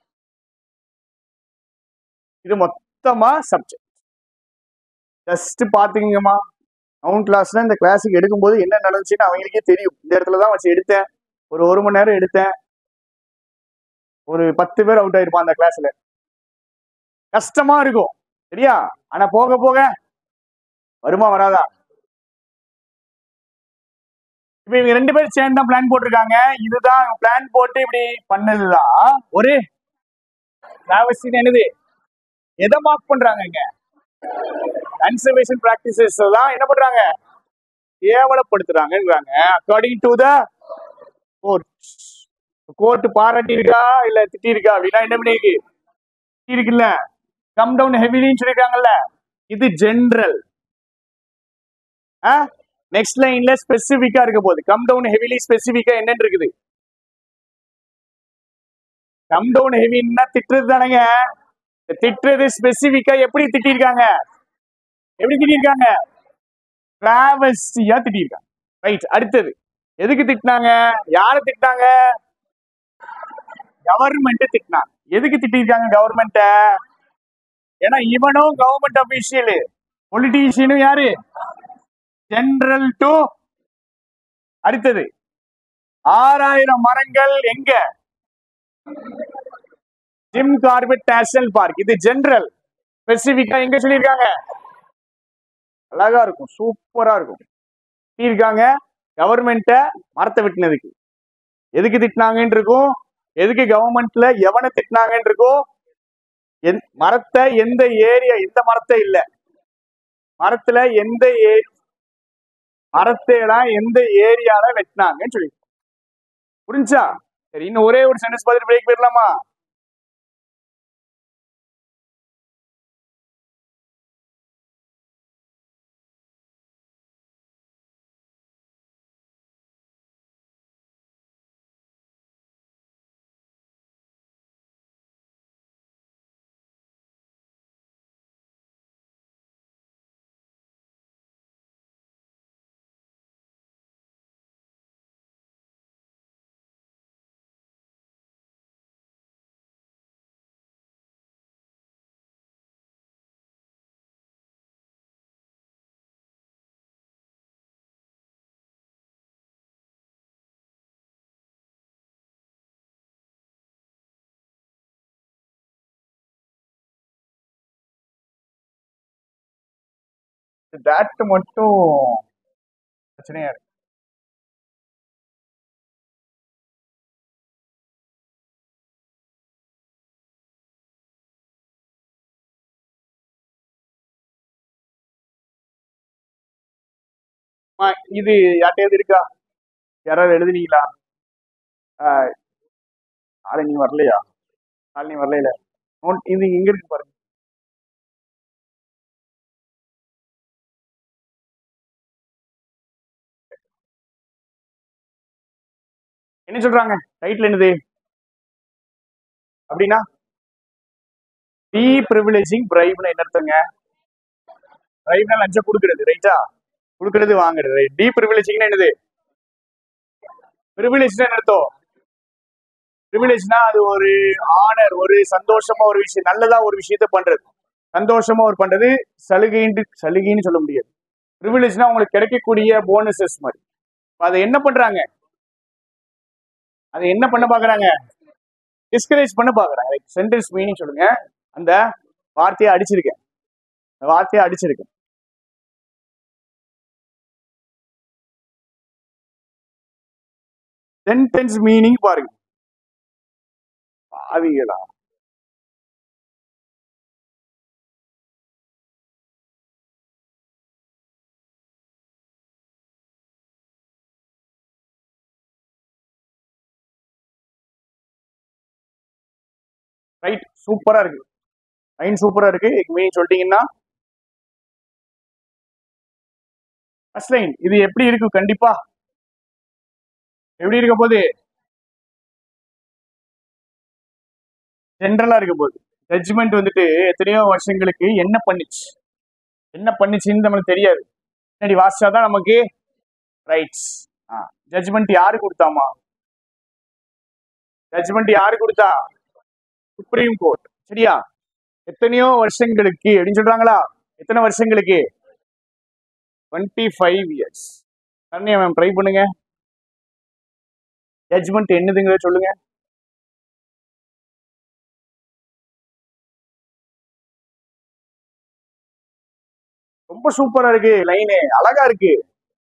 இது மொத்தமா சப்ஜெக்ட் ஜஸ்ட் பாத்துக்கங்கம்மா நவுன் கிளாஸ்ல இந்த கிளாஸுக்கு எடுக்கும்போது என்ன நடந்துச்சுன்னு அவங்களுக்கே தெரியும் இந்த இடத்துல தான் வச்சு எடுத்தேன் ஒரு ஒரு மணி நேரம் எடுத்தேன் ஒரு பத்து பேர் அவுட் ஆயிருப்பான் அந்த கிளாஸ்ல கஷ்டமா இருக்கும் சரியா ஆனா போக போக வருமா வராதா இப்ப இவங்க ரெண்டு பேரும் சேர்ந்து தான் பிளான் போட்டிருக்காங்க இதுதான் பிளான் போட்டு இப்படி பண்ணதுதான் ஒரு டிராவல்ஸின் என்னது எதை மார்க் பண்றாங்க இங்க கன்சர்வேஷன் பிராக்டிசஸ் தான் என்ன பண்றாங்க கேவலப்படுத்துறாங்கன்றாங்க according to the court court பாராட்டி இருக்கா இல்ல திட்டி இருக்கா அப்படின்னா என்ன பண்ணிருக்கு திட்டி இருக்குல்ல கம் டவுன் ஹெவிலின்னு சொல்லிருக்காங்கல்ல இது ஜென்ரல் நெக்ஸ்ட் லைன்ல ஸ்பெசிபிக்கா இருக்க போகுது கம் டவுன் ஹெவிலி ஸ்பெசிபிக்கா என்னன்னு இருக்குது கம் டவுன் ஹெவின்னா திட்டுறது தானேங்க இந்த திட்டுறது ஸ்பெசிபிக்கா எப்படி திட்டிருக்காங்க எப்படி திட்டிருக்காங்க டிராவல்ஸியா திட்டிருக்காங்க ரைட் அடுத்தது எதுக்கு திட்டினாங்க யாரை திட்டினாங்க கவர்மெண்ட் திட்டினாங்க எதுக்கு திட்டிருக்காங்க கவர்மெண்ட்ட ஏன்னா இவனும் கவர்மெண்ட் அபிஷியல் பொலிட்டீஷியனும் யாரு ஜெனரல் டு அடுத்தது ஆறாயிரம் மரங்கள் எங்க ஜிம் கார்பெட் நேஷனல் பார்க் இது ஜெனரல் ஸ்பெசிபிக்கா எங்க சொல்லியிருக்காங்க அழகா இருக்கும் சூப்பரா இருக்கும் இருக்காங்க கவர்மெண்ட்ட மரத்தை வெட்டினதுக்கு எதுக்கு திட்டினாங்கன்னு இருக்கும் எதுக்கு கவர்மெண்ட்ல எவனை திட்டினாங்கன்னு இருக்கும் எந்- மரத்தை எந்த ஏரியா எந்த மரத்தை இல்ல மரத்துல எந்த ஏ மரத்தை எல்லாம் எந்த ஏரியால வெட்டினாங்கன்னு சொல்லி புரிஞ்சா சரி இன்னும் ஒரே ஒரு சென்டென்ஸ் பார்த்துட்டு பிரேக் போயிடலாமா தட் மட்டும் பிரச்சனையா இருக்கு அம்மா, இது யார்ட்டையாவது இருக்கா யாராவது எழுதுனீங்களா ஆஹ், நாளை நீ வரலையா நாளை நீ வரலையில நோட் இது எங்க இருக்கு பாருங்க என்ன சொல்றாங்க டைட்டில் என்னது அப்படின்னா டீ ப்ரிவிலேஜிங் பிரைப்னு என்ன அர்த்தங்க பிரைப்னா லஞ்சம் கொடுக்கறது ரைட்டா கொடுக்கறது வாங்குறது ரைட் டீ ப்ரிவிலேஜிங்னா என்னது ப்ரிவிலேஜ்னா என்ன அர்த்தம் ப்ரிவிலேஜ்னா அது ஒரு ஆனர் ஒரு சந்தோஷமா ஒரு விஷயம் நல்லதா ஒரு விஷயத்த பண்றது சந்தோஷமா ஒரு பண்றது சலுகைன்னு சலுகைன்னு சொல்ல முடியாது ப்ரிவிலேஜ்னா உங்களுக்கு கிடைக்கக்கூடிய போனஸஸ் மாதிரி இப்ப அதை என்ன பண்றாங்க அதை என்ன பண்ண பாக்குறாங்க டிஸ்கரேஜ் பண்ண பாக்குறாங்க சென்டென்ஸ் மீனிங் சொல்லுங்க அந்த வார்த்தையை அடிச்சிருக்கேன் அந்த வார்த்தையை அடிச்சிருக்கேன் சென்டென்ஸ் மீனிங் பாருங்க பாவிகளா ரைட் சூப்பரா இருக்கு லைன் சூப்பரா இருக்கு மீனிங் சொல்லிட்டீங்கன்னா ஃபர்ஸ்ட் லைன் இது எப்படி இருக்கு கண்டிப்பா எப்படி இருக்க போது ஜென்ரலா இருக்க போகுது ஜட்ஜ்மெண்ட் வந்துட்டு எத்தனையோ வருஷங்களுக்கு என்ன பண்ணுச்சு என்ன பண்ணுச்சுன்னு நமக்கு தெரியாது முன்னாடி வாசிச்சாதான் நமக்கு ரைட்ஸ் ஜட்ஜ்மெண்ட் யாரு கொடுத்தாமா ஜட்ஜ்மெண்ட் யாரு கொடுத்தா சுப்ரீம் கோர்ட் சரியா எத்தனையோ வருஷங்களுக்கு அப்படின்னு சொல்றாங்களா எத்தனை வருஷங்களுக்கு டுவெண்ட்டி ஃபைவ் இயர்ஸ் தண்ணி மேம் ட்ரை பண்ணுங்க ஜட்ஜ்மெண்ட் என்னதுங்கிறத சொல்லுங்க ரொம்ப சூப்பரா இருக்கு லைனு அழகா இருக்கு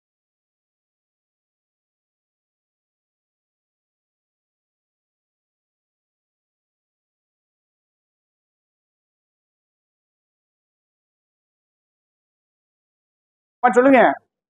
அம்மா, சொல்லுங்க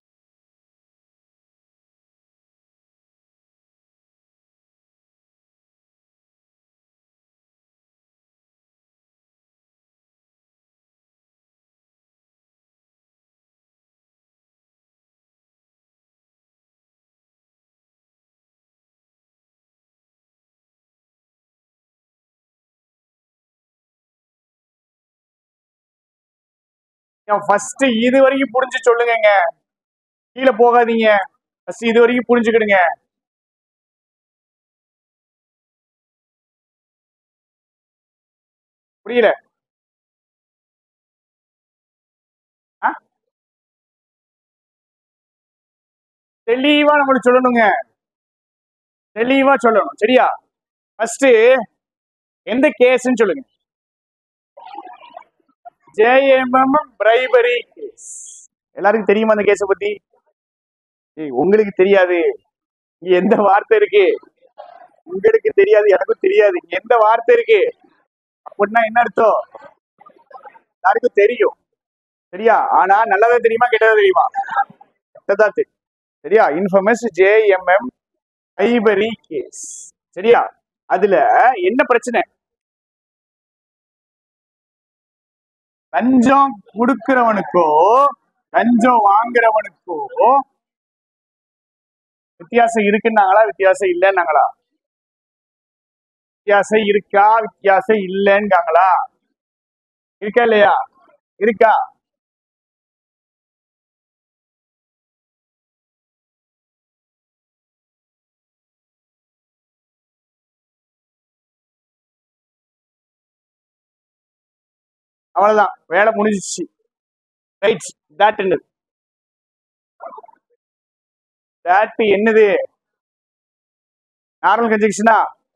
ஃபர்ஸ்ட் இது வரைக்கும் புரிஞ்சு சொல்லுங்கங்க கீழே போகாதீங்க ஃபர்ஸ்ட் இது வரைக்கும் புரிஞ்சுக்கிடுங்க புரியல ஆ? தெளிவா நம்மளுக்கு சொல்லணுங்க தெளிவா சொல்லணும் சரியா ஃபர்ஸ்ட் எந்த கேஸ்ன்னு சொல்லுங்க ஜேஎம்எம் பிரைபரி கேஸ் எல்லாருக்கும் தெரியுமா அந்த கேஸை பத்தி ஏய், உங்களுக்கு தெரியாது இங்க எந்த வார்த்தை இருக்கு உங்களுக்கு தெரியாது எனக்கும் தெரியாது இங்க எந்த வார்த்தை இருக்கு அப்படின்னா என்ன அர்த்தம் எல்லாருக்கும் தெரியும் சரியா ஆனா நல்லதா தெரியுமா கெட்டதா தெரியுமா கெட்டதா தெரியும் சரியா இன்ஃபர்மஸ் ஜேஎம்எம் பிரைபரி கேஸ் சரியா அதுல என்ன பிரச்சனை லஞ்சம் கொடுக்கிறவனுக்கோ லஞ்சம் வாங்குறவனுக்கோ வித்தியாசம் இருக்குன்னாங்களா வித்தியாசம் இல்லைன்னாங்களா வித்தியாசம் இருக்கா வித்தியாசம் இல்லைன்னாங்களா இருக்கா இல்லையா இருக்கா அவ்வளவுதான் வேலை முடிஞ்சிச்சு ரைட் தட் என்னது தட் என்னது நார்மல் கன்ஜெக்ஷனா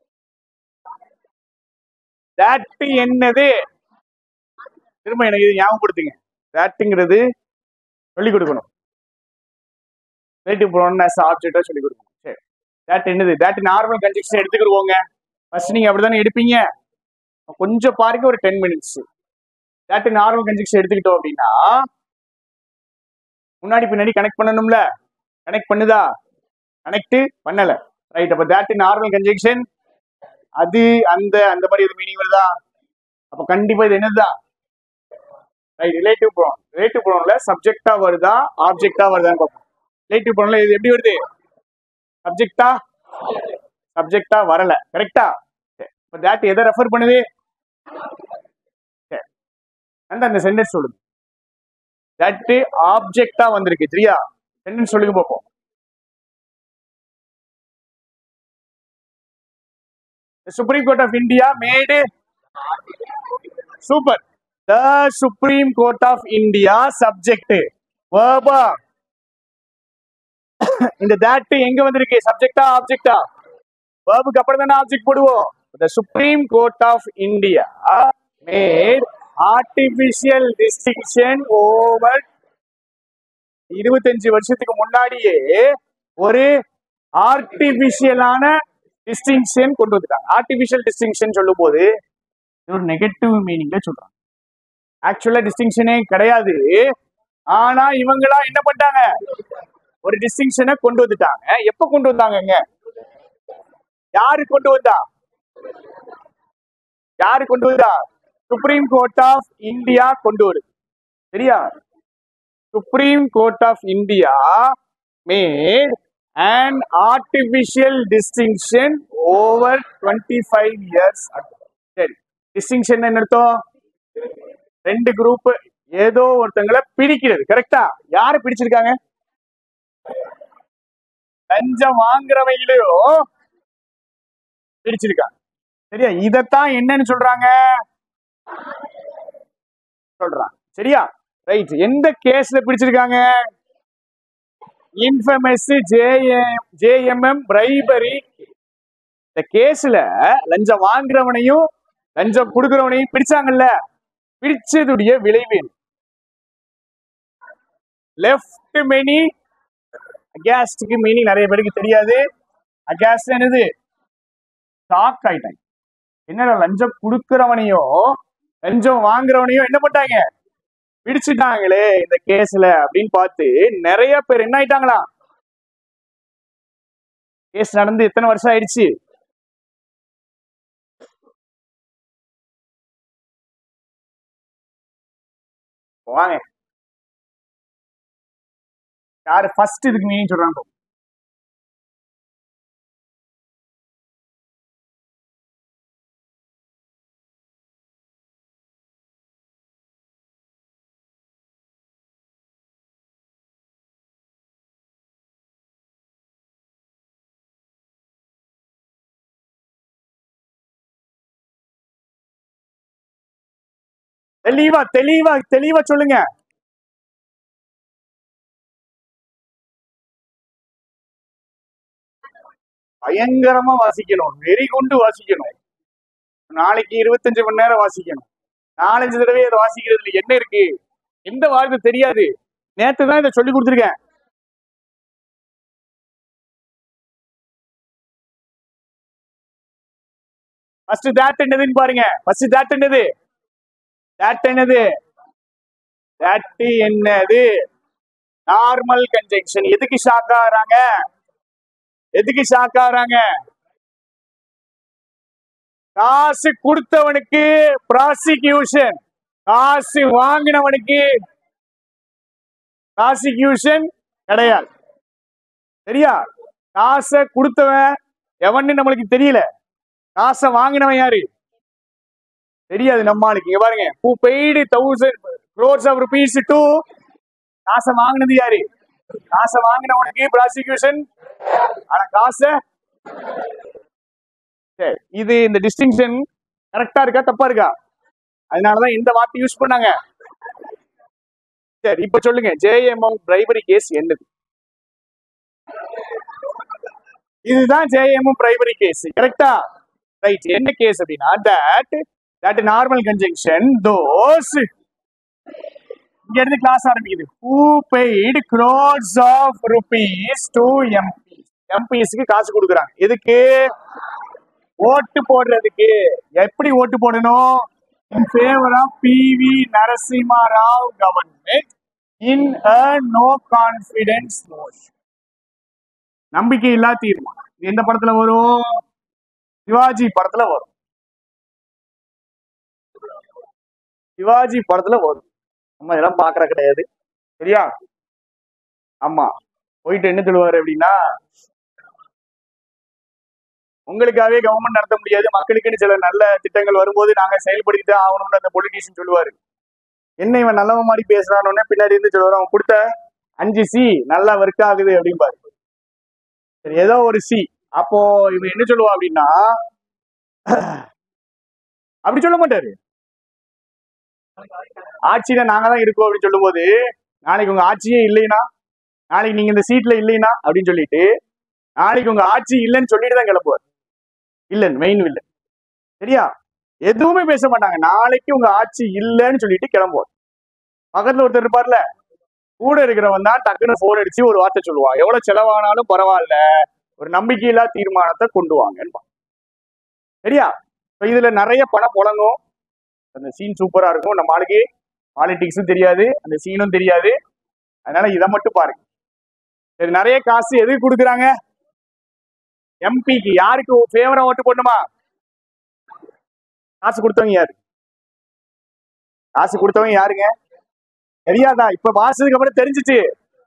தட் என்னது திரும்ப எனக்கு இது ஞாபகப்படுத்துங்க தட்டுங்கிறது சொல்லிக் கொடுக்கணும் ரிலேட்டிவ் ப்ரோனஸ் ஆப்ஜெக்டா சொல்லிக் கொடுக்கணும் சரி தட் என்னது தட் நார்மல் கன்ஜெக்ஷன் எடுத்துக்கிடுவோங்க ஃபர்ஸ்ட் நீங்க அப்படிதானே எடுப்பீங்க கொஞ்சம் பாருங்க ஒரு ten minutes that normal conjunction எடுத்துக்கிட்டோம் அப்படின்னா முன்னாடி பின்னாடி கனெக்ட் பண்ணணும்ல கனெக்ட் பண்ணுதா கனெக்ட் பண்ணல ரைட் அப்ப தட் நார்மல் கன்ஜெக்ஷன் அது அந்த அந்த மாதிரி இது மீனிங் வருதா அப்ப கண்டிப்பா இது என்னதுதான் ரைட் ரிலேட்டிவ் ப்ரோன் ரிலேட்டிவ் ப்ரோன்ல சப்ஜெக்டா வருதா ஆப்ஜெக்டா வருதான்னு பார்ப்போம் ரிலேட்டிவ் ப்ரோன்ல இது எப்படி வருது சப்ஜெக்டா சப்ஜெக்டா வரல கரெக்டா இப்ப தட் எதை ரெஃபர் பண்ணுது சரி. அந்த அந்த சென்டென்ஸ் சொல்லுங்க தட் ஆப்ஜெக்டா வந்திருக்கு சரியா சென்டென்ஸ் சொல்லுங்க பார்ப்போம் supreme court of India made super the supreme court of India subject வேர்பா இந்த தட் எங்க வந்திருக்கு சப்ஜெக்டா ஆப்ஜெக்டா வேர்புக்கு அப்புறம் தானே ஆப்ஜெக்ட் போடுவோம் the Supreme Court of India made artificial distinction over இருபத்தஞ்சு வருஷத்துக்கு முன்னாடியே ஒரு ஆர்டிபிஷியலான டிஸ்டிங்ஷன் கொண்டு வந்துட்டாங்க ஆர்டிபிஷியல் டிஸ்டிங்ஷன் சொல்லும் போது இது ஒரு நெகட்டிவ் மீனிங்ல சொல்றாங்க ஆக்சுவலா டிஸ்டிங்ஷனே கிடையாது ஆனா இவங்களா என்ன பண்ணிட்டாங்க ஒரு டிஸ்டிங்ஷனை கொண்டு வந்துட்டாங்க எப்ப கொண்டு வந்தாங்கங்க யாரு கொண்டு வந்தா யாரு கொண்டு வந்தா சுப்ரீம் கோர்ட் ஆஃப் இந்தியா கொண்டு வருது சரியா supreme court of India made an artificial distinction over 25 years ago. சரி டிஸ்டிங்ஷன் என்ன அர்த்தம் ரெண்டு குரூப் ஏதோ ஒருத்தங்களை பிரிக்கிறது கரெக்டா யாரு பிடிச்சிருக்காங்க லஞ்சம் வாங்குறவங்களையும் பிடிச்சிருக்காங்க சரியா இதத்தான் என்னன்னு சொல்றாங்க சொல்றாங்க சரியா ரைட் எந்த கேஸ்ல பிடிச்சிருக்காங்க இன்ஃபமஸ் ஜேஎம் ஜேஎம்எம் பிரைபரி இந்த கேஸ்ல லஞ்சம் வாங்குறவனையும் லஞ்சம் கொடுக்கறவனையும் பிடிச்சாங்கல்ல பிடிச்சதுடைய விளைவு லெஃப்ட் மெனி அகாஸ்டுக்கு மீனிங் நிறைய பேருக்கு தெரியாது அகாஸ்ட் என்னது ஷாக் ஆயிட்டாங்க என்னடா லஞ்சம் கொடுக்கறவனையும் லஞ்சம் வாங்குறவனையும் என்ன பண்ணிட்டாங்க பிடிச்சிட்டாங்களே இந்த கேஸ்ல அப்படின்னு பார்த்து நிறைய பேர் என்ன ஆயிட்டாங்களா கேஸ் நடந்து எத்தனை வருஷம் ஆயிடுச்சு வாங்க யாரு ஃபர்ஸ்ட் இதுக்கு மீனிங் சொல்றாங்க பாப்போம். தெளிவா தெளிவா தெளிவா சொல்லுங்க பயங்கரமா வாசிக்கணும் வெறி கொண்டு வாசிக்கணும் நாளைக்கு இருபத்தஞ்சு மணி நேரம் வாசிக்கணும் நாலஞ்சு தடவை அதை வாசிக்கிறதுல என்ன இருக்கு எந்த வார்த்தை தெரியாது நேத்து தான் இதை சொல்லி கொடுத்துருக்கேன் ஃபர்ஸ்ட் தேட் என்னதுன்னு பாருங்க ஃபர்ஸ்ட் தேட் என்னது தேட் என்னது தேட் என்னது நார்மல் கன்ஜெக்ஷன் எதுக்கு ஷாக் ஆகுறாங்க எதுக்கு ஷாக் ஆகுறாங்க காசு கொடுத்தவனுக்கு ப்ராசிக்யூஷன் காசு வாங்கினவனுக்கு ப்ராசிக்யூஷன் கிடையாது சரியா காசை கொடுத்தவன் எவன்னு நம்மளுக்கு தெரியல காசை வாங்கினவன் யாரு தெரியாது நம்ம ஆளுக்கு இங்க பாருங்க who paid thousand crores of rupees to காசை வாங்கினது யாரு காசை வாங்கினவனுக்கு ப்ராசிக்யூஷன் ஆனா காசை சரி இது இந்த டிஸ்டிங்ஷன் கரெக்டா இருக்கா தப்பா இருக்கா அதனாலதான் இந்த வார்த்தை யூஸ் பண்ணாங்க சரி இப்ப சொல்லுங்க ஜேஎம்எம் பிரைபரி கேஸ் என்னது இதுதான் ஜேஎம்எம் பிரைபரி கேஸ் கரெக்டா ரைட் என்ன கேஸ் அப்படின்னா that that normal conjunction those இங்க இருந்து கிளாஸ் ஆரம்பிக்குது who paid crores of rupees to MP எம்பிஸ்க்கு காசு கொடுக்குறாங்க எதுக்கு ஓட்டு போடுறதுக்கு எப்படி ஓட்டு போடணும் in favour of P V Narasimha Rao government in a no confidence motion நம்பிக்கை இல்லா தீர்மானம் இது எந்த படத்துல வரும் சிவாஜி படத்துல வரும் சிவாஜி படத்துல வரும் நம்ம இதெல்லாம் பாக்குற கிடையாது சரியா ஆமா போயிட்டு என்ன சொல்லுவாரு அப்படின்னா உங்களுக்காகவே கவர்மெண்ட் நடத்த முடியாது மக்களுக்குன்னு சில நல்ல திட்டங்கள் வரும்போது நாங்க செயல்படுத்தி தான் ஆகணும்னு அந்த பொலிட்டீஷியன் சொல்லுவாரு என்ன இவன் நல்லவன் மாதிரி பேசுறான்னு பின்னாடி இருந்து சொல்லுவாரு அவன் கொடுத்த அஞ்சு சி நல்லா ஒர்க் ஆகுது அப்படிம்பாரு சரி ஏதோ ஒரு சி அப்போ இவன் என்ன சொல்லுவா அப்படின்னா அப்படி சொல்ல மாட்டாரு ஆட்சியில நாங்க தான் இருக்கோம் அப்படின்னு சொல்லும்போது நாளைக்கு உங்க ஆட்சியே இல்லைனா நாளைக்கு நீங்க இந்த சீட்ல இல்லைனா அப்படின்னு சொல்லிட்டு நாளைக்கு உங்க ஆட்சி இல்லைன்னு சொல்லிட்டு தான் கிளம்புவார் இல்லன் மெயின் வில்லன் சரியா எதுவுமே பேச மாட்டாங்க நாளைக்கு உங்க ஆட்சி இல்லைன்னு சொல்லிட்டு கிளம்புவோம் பக்கத்துல ஒருத்தர் இருப்பார்ல கூட இருக்கிறவன் தான் டக்குன்னு போன் அடிச்சு ஒரு வார்த்தை சொல்லுவான் எவ்வளவு செலவானாலும் பரவாயில்ல ஒரு நம்பிக்கையில்லா தீர்மானத்தை கொண்டு வாங்கன்னு சரியா இப்ப இதுல நிறைய பணம் புழங்கும் அந்த சீன் சூப்பரா இருக்கும் நம்ம ஆளுக்கு பாலிடிக்ஸும் தெரியாது அந்த சீனும் தெரியாது அதனால இதை மட்டும் பாருங்க சரி நிறைய காசு எதுக்கு கொடுக்குறாங்க எம்பிக்கு யாருக்கு ஃபேவரா ஓட்டு போடணுமா காசு கொடுத்தவங்க யாரு காசு கொடுத்தவங்க யாருங்க தெரியாதா இப்ப வாசதுக்கு அப்புறம் தெரிஞ்சிச்சு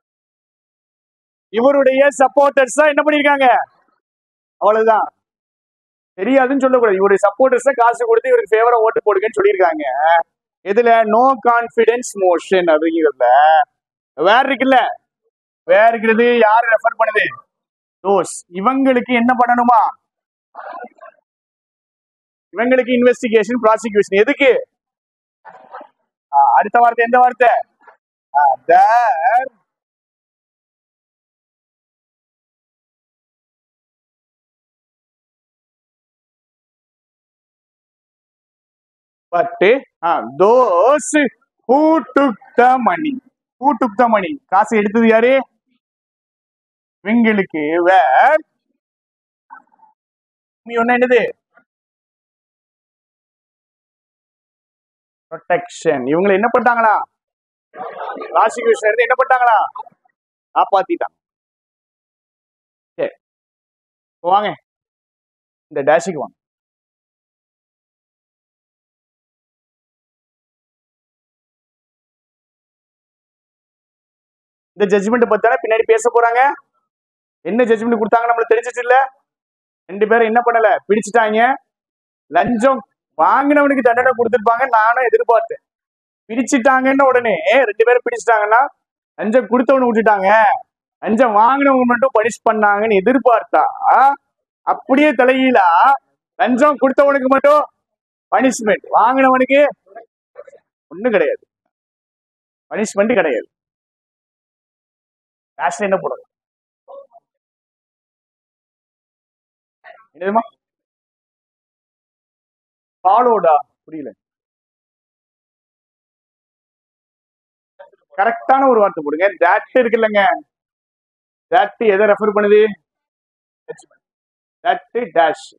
இவருடைய சப்போர்ட்டர்ஸ் தான் என்ன பண்ணிருக்காங்க அவ்வளவுதான் தெரியாதுன்னு சொல்லக்கூடாது இவருடைய சப்போர்ட்டர்ஸ் தான் காசு கொடுத்து இவருக்கு ஃபேவரா ஓட்டு போடுங்கன்னு சொல்லியிருக்காங்க இதுல நோ கான்பிடன்ஸ் மோஷன் அப்படிங்கிறதுல வேற இருக்குல்ல வேற இருக்கிறது யாரு ரெஃபர் பண்ணுது தோஸ் இவங்களுக்கு என்ன பண்ணணுமா இவங்களுக்கு இன்வெஸ்டிகேஷன் ப்ராசிக்யூஷன் எதுக்கு ஆ, அடுத்த வார்த்தை எந்த வார்த்தை ஆ, there but uh, those who took the money who took the money காசு எடுத்தது யாரு இவங்களுக்கு வேர் நீ ஒண்ணு என்னது ப்ரொடெக்ஷன் இவங்களை என்ன பண்ணிட்டாங்களா ப்ராசிக்யூஷன் இருந்து என்ன பண்ணிட்டாங்களா காப்பாத்திட்டாங்க சரி இப்ப வாங்க இந்த டேஷுக்கு வாங்க இந்த ஜட்ஜ்மெண்ட் பத்தான பின்னாடி பேச போறாங்க என்ன ஜட்ஜ்மெண்ட் கொடுத்தாங்க நம்மளுக்கு தெரிஞ்சிச்சு இல்ல ரெண்டு பேரும் என்ன பண்ணல பிடிச்சிட்டாங்க லஞ்சம் வாங்கினவனுக்கு தண்டனை கொடுத்துருப்பாங்க நானும் எதிர்பார்த்தேன் பிடிச்சிட்டாங்கன்னு உடனே ரெண்டு பேரும் பிடிச்சிட்டாங்கன்னா லஞ்சம் கொடுத்தவனு விட்டுட்டாங்க லஞ்சம் வாங்கினவங்க மட்டும் பனிஷ் பண்ணாங்கன்னு எதிர்பார்த்தா அப்படியே தலைகீழா லஞ்சம் கொடுத்தவனுக்கு மட்டும் பனிஷ்மெண்ட் வாங்கினவனுக்கு ஒண்ணும் கிடையாது பனிஷ்மெண்ட் கிடையாது லாஸ்ட்ல என்ன போடுறது என்னதுமா ஃபாலோடா புரியல கரெக்டான ஒரு வார்த்தை போடுங்க தட் இருக்குல்லங்க தட் எதை ரெஃபர் பண்ணுது தட் டேஷ்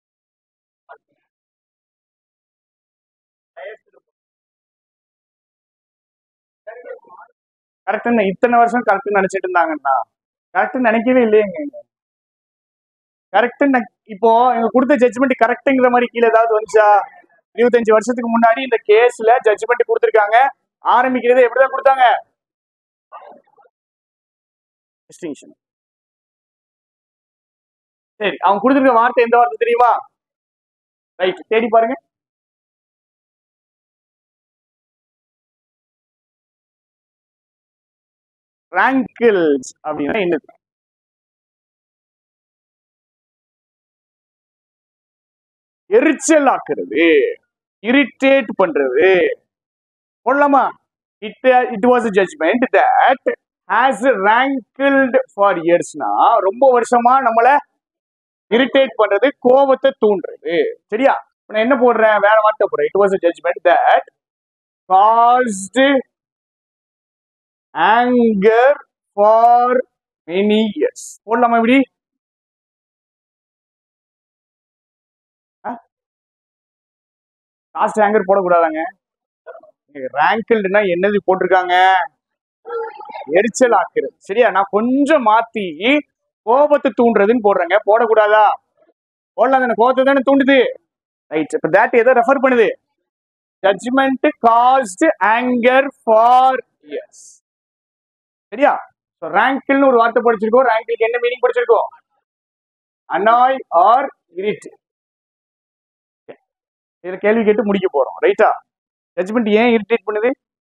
கரெக்ட் இத்தனை வருஷம் கரெக்ட் நினைச்சிட்டு இருந்தாங்கன்னா கரெக்ட் நினைக்கவே இல்லையேங்க கரெக்ட் இப்போ இவங்க கொடுத்த ஜட்ஜ்மெண்ட் கரெக்ட்ங்கிற மாதிரி கீழே ஏதாவது வந்துச்சா இருபத்தஞ்சு வருஷத்துக்கு முன்னாடி இந்த கேஸ்ல ஜட்ஜ்மெண்ட் கொடுத்துருக்காங்க ஆரம்பிக்கிறது எப்படிதான் கொடுத்தாங்க Distinction. சரி அவங்க கொடுத்துருக்க வார்த்தை எந்த வார்த்தை தெரியுமா ரைட் தேடி பாருங்க ராங்கிள்ஸ் அப்படின்னா என்னது எரிச்சல் ஆக்குறது இரிட்டேட் பண்றது சொல்லலாமா it it was judgement that has rankled for இயர்ஸ்னா ரொம்ப வருஷமா நம்மள இரிட்டேட் பண்றது கோபத்தை தூண்டுறது சரியா இப்ப நான் என்ன போடுறேன் வேற வார்த்தை போடுறேன் it was judgement that cast anger for many years போடலாமா இப்படி காஸ்ட் ஆங்கர் போடக்கூடாதாங்க ரேங்கிள்டுனா என்னது போட்டிருக்காங்க எரிச்சல் ஆக்குறது சரியா நான் கொஞ்சம் மாத்தி கோபத்தை தூண்டுறதுன்னு போடுறேங்க போடக்கூடாதா போடலாம் தானே கோபத்தை தானே தூண்டுது ரைட் இப்ப தேட் எதை ரெஃபர் பண்ணுது judgement cast anger for years சரியா ஸோ ரேங்கிள்னு ஒரு வார்த்தை படிச்சிருக்கோம் ரேங்கிளுக்கு என்ன மீனிங் படிச்சிருக்கோம் அனாய் ஆர் இரிட் இதுல கேள்வி கேட்டு முடிக்க போறோம் ரைட்டா ஜட்ஜ்மெண்ட் ஏன் இரிட்டேட் பண்ணுது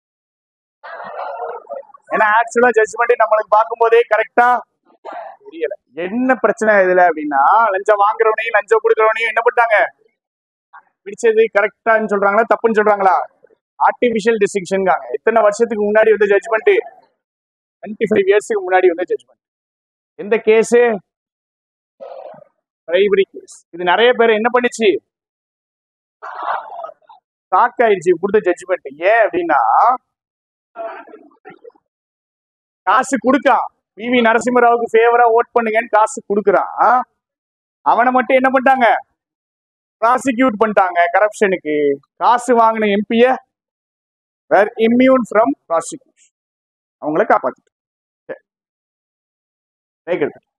ஏன்னா ஆக்சுவலா ஜட்ஜ்மெண்ட் நம்மளுக்கு பார்க்கும்போதே கரெக்டா தெரியல என்ன பிரச்சனை இதுல அப்படின்னா லஞ்சம் வாங்குறவனையும் லஞ்சம் கொடுக்குறவனையும் என்ன பண்ணிட்டாங்க பிடிச்சது கரெக்டான்னு சொல்றாங்களா தப்புன்னு சொல்றாங்களா ஆர்டிபிஷியல் டிஸ்டிங்ஷன்காங்க எத்தனை வருஷத்துக்கு முன்னாடி வந்த ஜட்ஜ்மெண்ட் டுவெண்ட்டி ஃபைவ் இயர்ஸ்க்கு முன்னாடி வந்த ஜட்ஜ்மெண்ட் எந்த கேஸு பிரைவரி கேஸ் இது நிறைய பேர் என்ன பண்ணுச்சு ஷாக் ஆயிடுச்சு கொடுத்த ஜட்ஜ்மெண்ட் ஏன் அப்படின்னா காசு கொடுக்கான் வி வி நரசிம்மராவுக்கு ஃபேவரா ஓட் பண்ணுங்கன்னு காசு கொடுக்குறான் அவனை மட்டும் என்ன பண்ணிட்டாங்க ப்ராசிக்யூட் பண்ணிட்டாங்க கரப்ஷனுக்கு காசு வாங்கின எம்பிய வேர் இம்யூன் ஃப்ரம் ப்ராசிக்யூஷன் அவங்கள காப்பாத்திட்டு ரைட்